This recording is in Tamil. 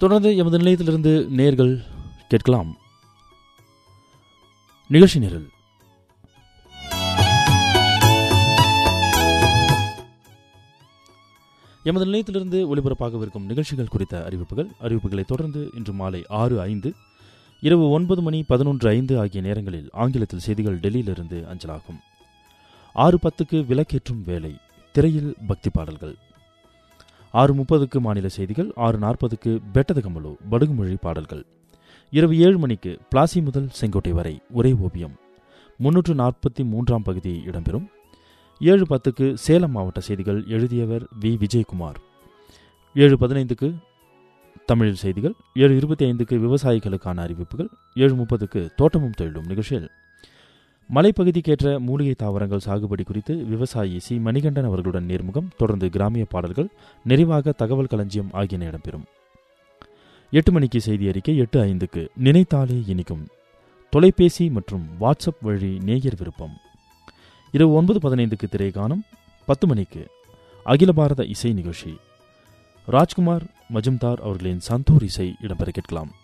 தொடர்ந்து எமது நிலையத்திலிருந்து நேர்கள் கேட்கலாம் நிகழ்ச்சி நிரல் எமது நிலையத்திலிருந்து ஒலிபரப்பாகவிருக்கும் நிகழ்ச்சிகள் குறித்த அறிவிப்புகள் அறிவிப்புகளை தொடர்ந்து இன்று மாலை ஆறு ஐந்து இரவு ஒன்பது மணி பதினொன்று ஐந்து ஆகிய நேரங்களில் ஆங்கிலத்தில் செய்திகள் டெல்லியிலிருந்து அஞ்சலாகும் ஆறு பத்துக்கு விளக்கேற்றும் வேலை திரையில் பக்தி பாடல்கள் ஆறு முப்பதுக்கு மாநில செய்திகள் ஆறு நாற்பதுக்கு பெட்டத கமலு படுகுமொழி பாடல்கள் இரவு ஏழு மணிக்கு பிளாசி முதல் செங்கோட்டை வரை ஒரே ஓவியம் முன்னூற்று நாற்பத்தி மூன்றாம் பகுதி இடம்பெறும் ஏழு பத்துக்கு சேலம் மாவட்ட செய்திகள் எழுதியவர் வி விஜயகுமார் ஏழு பதினைந்துக்கு தமிழில் செய்திகள் ஏழு இருபத்தி ஐந்துக்கு விவசாயிகளுக்கான அறிவிப்புகள் ஏழு முப்பதுக்கு தோட்டமும் தொழிலும் நிகழ்ச்சியில் மலைப்பகுதிக்கேற்ற மூலிகை தாவரங்கள் சாகுபடி குறித்து விவசாயி சி மணிகண்டன் அவர்களுடன் நேர்முகம் தொடர்ந்து கிராமிய பாடல்கள் நிறைவாக தகவல் களஞ்சியம் ஆகியன இடம்பெறும் எட்டு மணிக்கு செய்தி அறிக்கை எட்டு ஐந்துக்கு நினைத்தாலே இனிக்கும் தொலைபேசி மற்றும் வாட்ஸ்அப் வழி நேயர் விருப்பம் இரவு ஒன்பது பதினைந்துக்கு திரைகானம் பத்து மணிக்கு அகில பாரத இசை நிகழ்ச்சி ராஜ்குமார் மஜும்தார் அவர்களின் சந்தூர் இசை இடம்பெற கேட்கலாம்